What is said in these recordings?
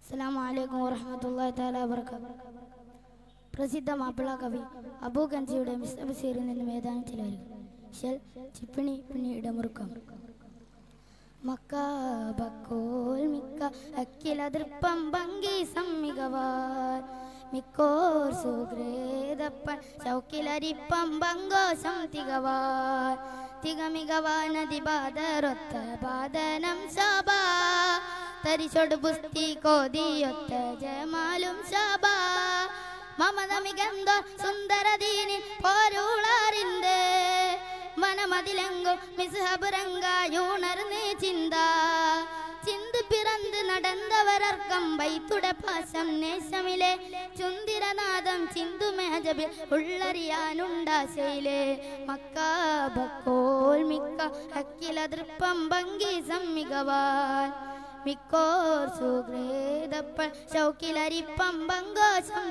അസ്സലാമു അലൈക്കും വറഹ്മത്തുള്ളാഹി തആല വബറകാതുഹു പ്രസിദ്ധ മാപ്പിള കവി അബൂ ഗൻസിയുടെ മിസ്റ്റർ ബഷീറിൽ നിന്നും ഏതാനും ചില വരികൾ ഷെൽ ചിപ്പിണി പിന്നീട് മുറുക്കം മക്ക ബക്കോൽ മിക്ക അക്കില ദൃപ്പം ഭംഗി സമ്മികവാൻ മിക്കോർ സുഗ്രേതപ്പൻ ചൗക്കിലരിപ്പം ബങ്കോശം തികവാൻ തികമികവാനതി ബാധരൊത്ത ബാധനം ശോഭ തരിച്ചൊട് പുസ്തി കോതിയൊത്ത ജമാലും ശോഭ മമത മികന്തോ സുന്ദരദീനി പോരുളാറിന്റെ மனமதிலெங்கும் மிசுஹபுரங்காயுணர்ந்து சிந்தா சிந்து பிறந்து நடந்தவரர்க்கம் வைத்துட பாசம் நேசமிலே ചുന്തിരനാദം ചിന്തു മേജബിൽ ഉള്ളറിയാനുണ്ടാശയിലെ മക്കാ ബക്കോൽ മിക്ക അക്കില ദൃപ്പം ഭംഗി സമ്മികവാൻ മിക്കോർ സുഗ്രേതപ്പ ശൗക്കിലരിപ്പം ബങ്കോശം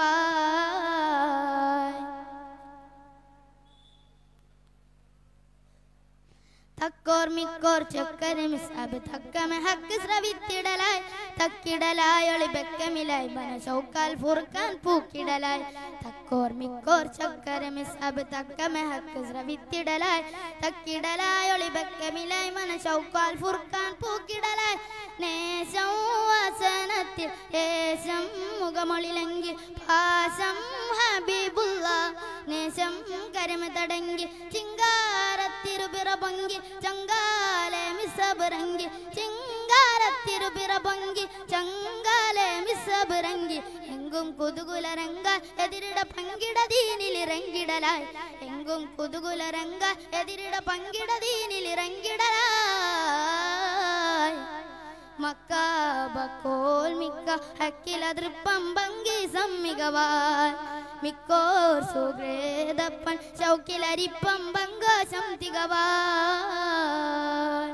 തികവാൻ തക്കോർ മിക്കോർ ചൊക്കര മിസാബ് തക്കമ ഹക്ക് ശ്രവിത്തിടലായി തക്കിടലായി ഒളിബെക്കമിലായി ബന ഷൗക്കാൽ ഫുർക്കാൻ പൂക്കിടലായി തക്കോർ മിക്കോർ ചൊക്കര മിസാബ് തക്കമ ഹക്ക് ശ്രവിത്തിടലായി തക്കിടലായി ഒളിബെക്കമിലായി മന ഷൗക്കാൽ ഫുർക്കാൻ പൂക്കിടലായി നേശം വസനത്തിൽ ഏശം മുഖമൊളിലെങ്കിൽ പാശം ഹബീബുള്ള നേശം കരമ തടങ്കി ചിങ്കാരത്തിരുപിറ പൊങ്കി ചങ്കാലെ മിസബുറങ്കി ചിങ്കാരത്തിരുപിറ പൊങ്കി ചങ്കാലെ മിസബുറങ്കി എങ്കും കുതുകുലരങ്ക എതിരിട പങ്കിട ദീനിലിറങ്ങിടലായി എങ്കും കുതുകുലരങ്ക എതിരിട പങ്കിട ദീനിലിറങ്ങിടലായി മക്കാബക്കോൽ മിക്ക ഹക്കില ദൃപ്പം ഭംഗി സമ്മികവാൻ മിക്കോർ സുഗ്രേതപ്പൻ ശൗക്കിലരിപ്പം ബങ്കോശം തികവാൻ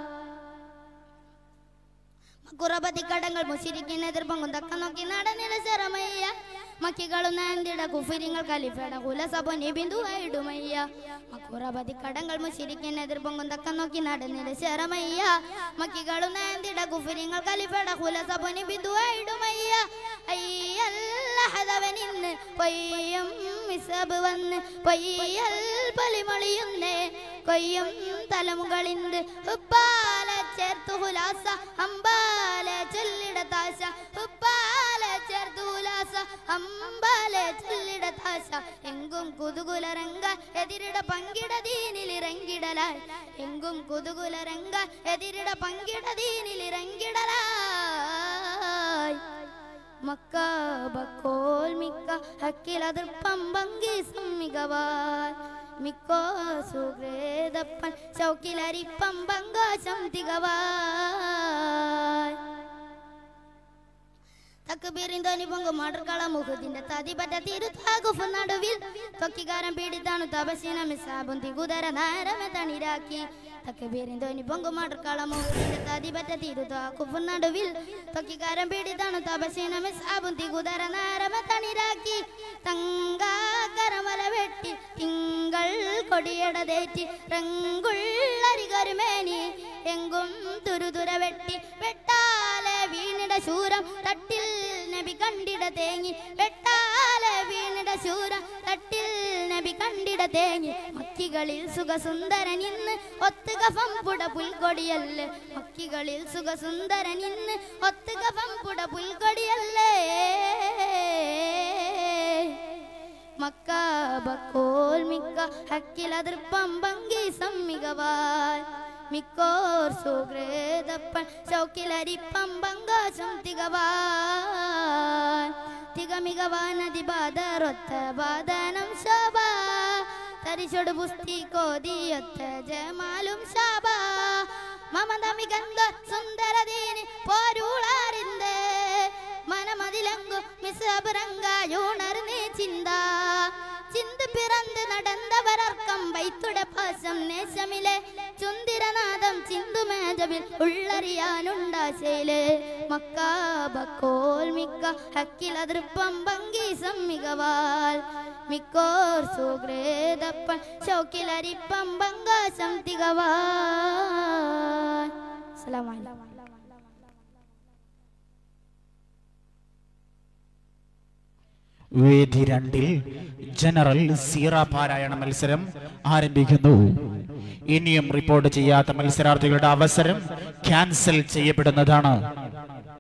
കുറപതി കടങ്ങൾ മുശിരിക്കുന്ന എതിർപ്പം തക്ക നോക്കി നടന്നിട ശരമയ്യ മക്കികളും നാന്തിട കുഫിരിങ്ങൾ കലിഫട കുലസപൊനി ബിന്ദുവായിടുമയ്യ മക്കുറപതി കടങ്ങൾ മുശിരിക്കുന്ന എതിർപ്പം തക്ക നോക്കി നടന്നിട ശരമയ്യ മക്കികളും നാന്തിട കുഫിരിങ്ങൾ കലിഫട കുലസപൊനി ബിന്ദുവായിടുമയ്യ അയ്യല്ലഹതവനിന്ന് പൊയ്യം മിസബ് വന്ന് പൊയ്യൽ പൊലിമൊളിയുന്നേ കൊയ്യും തലമുകളിന്ത് ഉപ്പാല ചേർത്തു ഹുലാസ അമ്പാല ചൊല്ലിട താശ ഉപ്പാല ചേർത്തു ഹുലാസ അമ്പാല ചൊല്ലിട താശ എങ്കും കുതുകുലരങ്ക എതിരിട പങ്കിട ദീനിലിറങ്ങിടലായി എങ്കും കുതുകുലരങ്ക എതിരിട പങ്കിട ദീനിലിറങ്ങിടലായി മക്ക ബക്കോൽ മിക്ക ഹക്കിലതിർപ്പം ഭംഗി സമ്മികവാൻ മിക്കോ സുഗ്രേതപ്പൻ ചൗക്കിലരിപ്പം ബങ്കോശം തികവാൻ തക്കുബീറിന്തോനി പൊങ്കു മാടർക്കള മുഖത്തിന്റെ തതിപറ്റ തിരുത്താകുഫ് നടുവിൽ തൊക്കികാരം പീഡിത്താണു തപശീന മിസാബും തികുതര നേരമെ തണിരാക്കി തക്കുബീറിന്തോനി പൊങ്കു മാടർക്കള മുഖത്തിന്റെ തതിപറ്റ തിരുത്താകുഫ് നടുവിൽ തൊക്കികാരം പീഡിത്താണു തപശീന മിസാബും തികുതര നേരമെ തണിരാക്കി തങ്കാകരമല വെട്ടി തിങ്കൾ കൊടിയടതേറ്റി റങ്കുള്ളരികരുമേനി എങ്കും തുരുതുര വെട്ടി വെട്ടാലെ വീണിട ശൂരം തട്ടിൽ നബി കണ്ടിട തേങ്ങി വെട്ടാലെ വീണിട ശൂരം തട്ടിൽ നബി കണ്ടിട തേങ്ങി മക്കികളിൽ സുഖസുന്ദരൻ ഇന്ന് ഒത്തുകഫം പുട പുൽക്കൊടിയല്ലേ മക്കികളിൽ സുഖസുന്ദരൻ ഇന്ന് ഒത്തുകഫം പുട പുൽക്കൊടിയല്ലേ മക്ക ബക്കോൽ മിക്ക ഹക്കിലതിർപ്പം ഭംഗി സമ്മികവാൻ മിക്കോർ സുഗ്രേതപ്പൻ ചൗക്കിലരിപ്പം ബങ്കോശം തികവാൻ തികമികവാനതി ബാധറൊത്ത ബാധനം ശോഭ തരിച്ചൊട് പുസ്തി കോതിയൊത്ത ജമാലും ശോഭ മമത മികന്ത സുന്ദരദീനി പോരുളാറിന്റെ മനമതിലങ്കു മിസബുരങ്കായുണർന്നേ ചിന്ത ചിന്ത് പിറந்து നടന്നവരർക്കം വൈത്തുട പാശം നേശമിലെ ചുന്തിരനാദം ചിന്തു മേജബിൽ ഉള്ളറിയാനുണ്ടാശയിലെ മക്കാബക്കോൽ മിക്ക ഹക്കിലതൃപ്പം ഭംഗി സമ്മികവാൽ മിക്കോർ സുഗ്രേതപ്പൻ ഷൗക്കിലരിപ്പം ബങ്കാശം തികവാൻ അസ്സലാമു അലൈക്കും വേദി രണ്ടിൽ ജനറൽ സീറ പാരായണ മത്സരം ആരംഭിക്കുന്നു ഇനിയും റിപ്പോർട്ട് ചെയ്യാത്ത മത്സരാർത്ഥികളുടെ അവസരം ക്യാൻസൽ ചെയ്യപ്പെടുന്നതാണ്